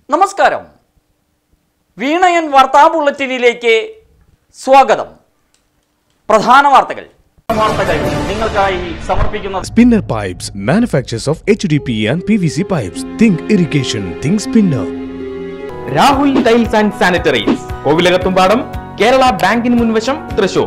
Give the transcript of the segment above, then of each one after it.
നമസ്കാരം വീണയൻ വാർത്താ ബുള്ളറ്റിനിലേക്ക് സ്വാഗതം പ്രധാന വാർത്തകൾ വാർത്തകൾ നിങ്ങൾക്കായി സമർപ്പിക്കുന്നത് Spinner Pipes, manufacturers of HDPE and PVC pipes. Think irrigation, think spinner. Rahul tiles and sanitaries Kovilakathumpadam Kerala ബാങ്കിന് മുൻവശം തൃശൂർ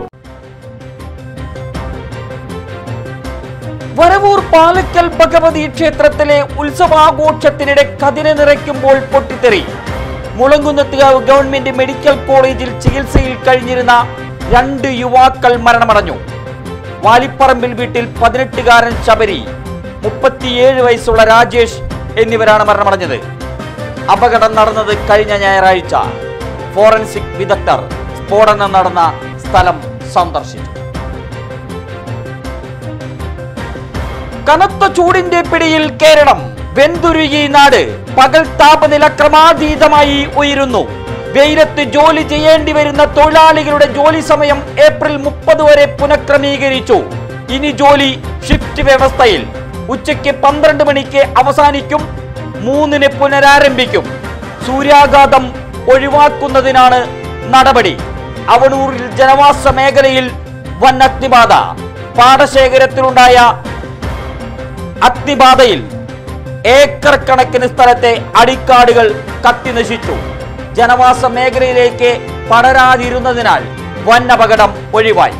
വരവൂർ പാലക്കൽ ഭഗവതി ക്ഷേത്രത്തിലെ ഉത്സവാഘോഷത്തിനിടെ കതിര് നിറയ്ക്കുമ്പോൾ പൊട്ടിത്തെറി മുളങ്കുന്നത്തുകാവ് ഗവൺമെന്റ് മെഡിക്കൽ കോളേജിൽ ചികിത്സയിൽ കഴിഞ്ഞിരുന്ന രണ്ട് യുവാക്കൾ മരണമടഞ്ഞു വാലിപ്പറമ്പിൽ വീട്ടിൽ പതിനെട്ടുകാരൻ ശബരി മുപ്പത്തിയേഴ് വയസ്സുള്ള രാജേഷ് എന്നിവരാണ് മരണമടഞ്ഞത് അപകടം നടന്നത് കഴിഞ്ഞ ഞായറാഴ്ച ഫോറൻസിക് വിദഗ്ധർ സ്ഫോടനം നടന്ന സ്ഥലം സന്ദർശിച്ചു കനത്ത ചൂടിന്റെ പിടിയിൽ കേരളം വെന്തുരുകി നാട് പകൽ താപനില ക്രമാതീതമായി ഉയരുന്നു വെയിലത്ത് ജോലി ചെയ്യേണ്ടി വരുന്ന തൊഴിലാളികളുടെ ജോലി സമയം ഏപ്രിൽ മുപ്പത് വരെ പുനഃക്രമീകരിച്ചു ഇനി ജോലി ഷിഫ്റ്റ് വ്യവസ്ഥയിൽ ഉച്ചയ്ക്ക് പന്ത്രണ്ട് മണിക്ക് അവസാനിക്കും മൂന്നിന് പുനരാരംഭിക്കും സൂര്യാഘാതം ഒഴിവാക്കുന്നതിനാണ് നടപടി അവണൂരിൽ ജനവാസ മേഖലയിൽ വൻ അഗ്നിബാധ പാടശേഖരത്തിലുണ്ടായ അഗ്നിബാധയിൽ ഏക്കർ കണക്കിന് സ്ഥലത്തെ അടിക്കാടുകൾ കത്തിനശിച്ചു ജനവാസ മേഖലയിലേക്ക് പടരാതിരുന്നതിനാൽ വൻ അപകടം ഒഴിവായി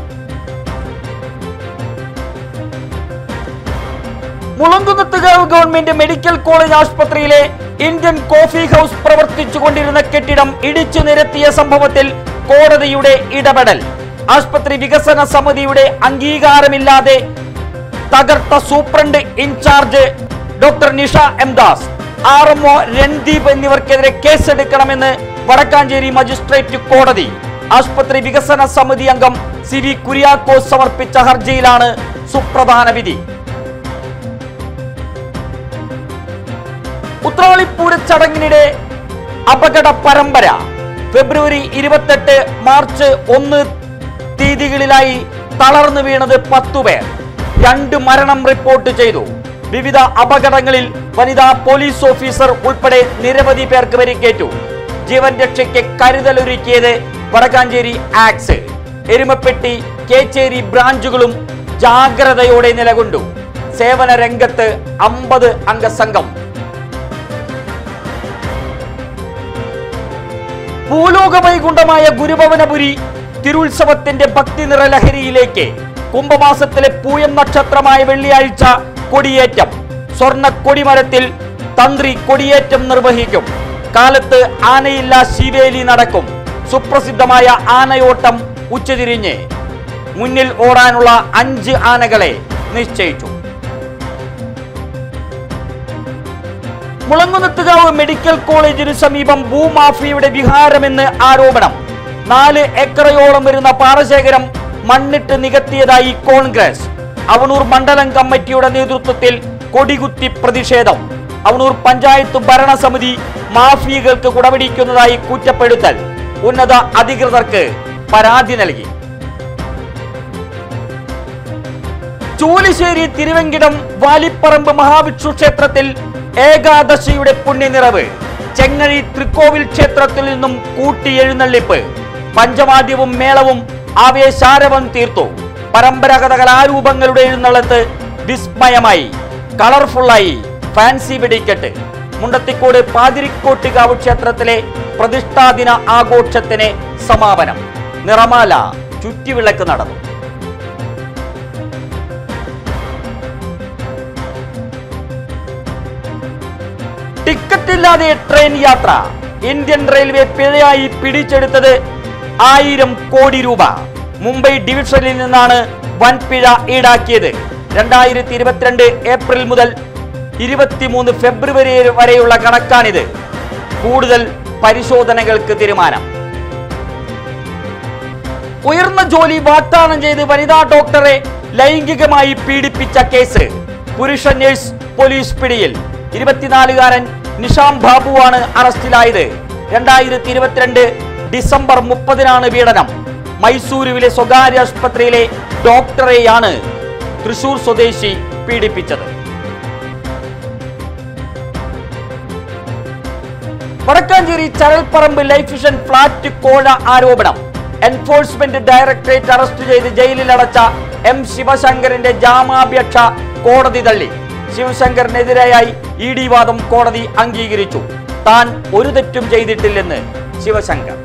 മുളങ്കുന്നത്തുകാവ് ഗവൺമെന്റ് മെഡിക്കൽ കോളേജ് ആശുപത്രിയിലെ ഇന്ത്യൻ കോഫി ഹൗസ് പ്രവർത്തിച്ചു കൊണ്ടിരുന്ന കെട്ടിടം ഇടിച്ചു നിരത്തിയ സംഭവത്തിൽ കോടതിയുടെ ഇടപെടൽ ആശുപത്രി വികസന സമിതിയുടെ അംഗീകാരമില്ലാതെ തകർത്ത superintendent incharge doctor Nisha M Das R M O Randeep എന്നിവർക്കെതിരെ കേസെടുക്കണമെന്ന് വടക്കാഞ്ചേരി മജിസ്ട്രേറ്റ് കോടതി ആശുപത്രി വികസന സമിതി അംഗം സി വി കുര്യാക്കോസ് സമർപ്പിച്ച ഹർജിയിലാണ് സുപ്രധാന വിധി ഉത്രാളിപ്പൂര ചടങ്ങിനിടെ അപകട പരമ്പര ഫെബ്രുവരി ഇരുപത്തെട്ട് മാർച്ച് ഒന്ന് തീയതികളിലായി തളർന്നു വീണത് പത്തുപേർ രണ്ട് മരണം റിപ്പോർട്ട് ചെയ്തു വിവിധ അപകടങ്ങളിൽ വനിതാ പോലീസ് ഓഫീസർ ഉൾപ്പെടെ നിരവധി പേർക്ക് പരിക്കേറ്റു ജീവൻ രക്ഷയ്ക്ക് കരുതലൊരുക്കിയത് വടക്കാഞ്ചേരി ആക്സ് എരുമപ്പെട്ടി കേച്ചേരി ബ്രാഞ്ചുകളും ജാഗ്രതയോടെ നിലകൊണ്ടു സേവന രംഗത്ത് അമ്പത് അംഗ സംഘം ഭൂലോക വൈകുണ്ഠമായ ഗുരുഭവനപുരി തിരുത്സവത്തിന്റെ ഭക്തി നിറലഹരിയിലേക്ക് കുംഭമാസത്തിലെ പൂയം നക്ഷത്രമായ വെള്ളിയാഴ്ച കൊടിയേറ്റം സ്വർണ്ണ കൊടിമരത്തിൽ തന്ത്രി കൊടിയേറ്റം നിർവഹിക്കും കാലത്ത് ആനയില്ല ശിവേലി നടക്കും സുപ്രസിദ്ധമായ ആനയോട്ടം ഉച്ചതിരിഞ്ഞ് മുന്നിൽ ഓടാനുള്ള അഞ്ച് ആനകളെ നിശ്ചയിച്ചു മുളങ്ങുന്നത്തുകാവ് മെഡിക്കൽ കോളേജിന് സമീപം ഭൂമാഫിയയുടെ വിഹാരമെന്ന് ആരോപണം നാല് ഏക്കറയോളം വരുന്ന പാറശേഖരം മണ്ണിട്ട് നികത്തിയതായി കോൺഗ്രസ് അവണൂർ മണ്ഡലം കമ്മിറ്റിയുടെ നേതൃത്വത്തിൽ കൊടികുത്തി പ്രതിഷേധം അവണൂർ പഞ്ചായത്ത് ഭരണസമിതി മാഫിയകൾക്ക് കുടപിടിക്കുന്നതായി കുറ്റപ്പെടുത്തൽ ഉന്നത അധികൃതർക്ക് പരാതി നൽകി ചൂലിശ്ശേരി തിരുവെങ്കിടം വാലിപ്പറമ്പ് മഹാവിഷ്ണു ക്ഷേത്രത്തിൽ ഏകാദശിയുടെ പുണ്യനിറവ് ചെങ്ങഴി തൃക്കോവിൽ ക്ഷേത്രത്തിൽ നിന്നും കൂട്ടിയെഴുന്നള്ളിപ്പ് പഞ്ചവാദ്യവും മേളവും ആവേശാരവം തീർത്തു പരമ്പരാഗത കലാരൂപങ്ങളുടെ എഴുന്നള്ളത്ത് വിസ്മയമായി കളർഫുള്ളായി ഫാൻസി വെടിക്കെട്ട് മുണ്ടത്തിക്കോട് പാതിരിക്കോട്ടുകാവ് ക്ഷേത്രത്തിലെ പ്രതിഷ്ഠാദിന ആഘോഷത്തിന് സമാപനം നിറമാല ചുറ്റിവിളക്ക് നടന്നു ടിക്കറ്റ് ഇല്ലാതെ ട്രെയിൻ യാത്ര ഇന്ത്യൻ റെയിൽവേ പിഴയായി പിടിച്ചെടുത്തത് ആയിരം കോടി രൂപ മുംബൈ ഡിവിഷനിൽ നിന്നാണ് വൻ പിഴ ഈടാക്കിയത് രണ്ടായിരത്തി ഇരുപത്തിരണ്ട് ഏപ്രിൽ മുതൽ ഇരുപത്തിമൂന്ന് ഫെബ്രുവരി വരെയുള്ള കണക്കാണിത് കൂടുതൽ പരിശോധനകൾക്ക് തീരുമാനം ഉയർന്ന ജോലി വാഗ്ദാനം ചെയ്ത് വനിതാ ഡോക്ടറെ ലൈംഗികമായി പീഡിപ്പിച്ച കേസ് പുരുഷ നഴ്സ് പോലീസ് പിടിയിൽ ഇരുപത്തിനാലുകാരൻ നിഷാം ബാബുവാണ് അറസ്റ്റിലായത് രണ്ടായിരത്തി ഇരുപത്തിരണ്ട് ഡിസംബർ മുപ്പതിനാണ് പീഡനം മൈസൂരുവിലെ സ്വകാര്യ ആശുപത്രിയിലെ ഡോക്ടറെയാണ് തൃശൂർ സ്വദേശി പീഡിപ്പിച്ചത് Vadakkanchery Charalparambu life mission flat കോഴ ആരോപണം എൻഫോഴ്സ്മെന്റ് ഡയറക്ടറേറ്റ് അറസ്റ്റ് ചെയ്ത് ജയിലിൽ അടച്ച എം ശിവശങ്കറിന്റെ ജാമ്യാപേക്ഷ കോടതി തള്ളി ശിവശങ്കറിനെതിരെയായി ഇ ഡി വാദം കോടതി അംഗീകരിച്ചു താൻ ഒരു തെറ്റും ചെയ്തിട്ടില്ലെന്ന് ശിവശങ്കർ